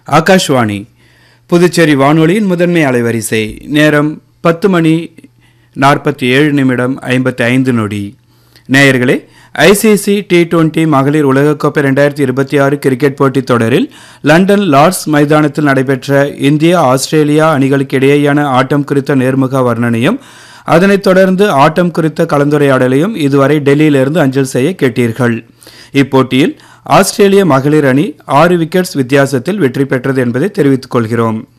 ஆகாஷ்வாணி புதுச்சேரி வானொலியின் முதன்மை அலைவரிசை நேரம் பத்து மணி நாற்பத்தி ஏழு நிமிடம் ஐம்பத்தி ஐந்து நொடி நேயர்களே ஐசிசி டி டுவெண்டி மகளிர் உலகக்கோப்பை ரெண்டாயிரத்தி இருபத்தி ஆறு கிரிக்கெட் போட்டித் தொடரில் லண்டன் லார்ட்ஸ் மைதானத்தில் நடைபெற்ற இந்தியா ஆஸ்திரேலியா அணிகளுக்கு இடையேயான ஆட்டம் குறித்த நேர்முக வர்ணனையும் அதனைத் தொடர்ந்து ஆட்டம் குறித்த கலந்துரையாடலையும் இதுவரை டெல்லியிலிருந்து அஞ்சல் செய்ய கேட்டீர்கள் இப்போட்டியில் ஆஸ்திரேலிய மகளிர் அணி ஆறு விக்கெட்ஸ் வித்தியாசத்தில் வெற்றி பெற்றது என்பதை தெரிவித்துக் கொள்கிறோம்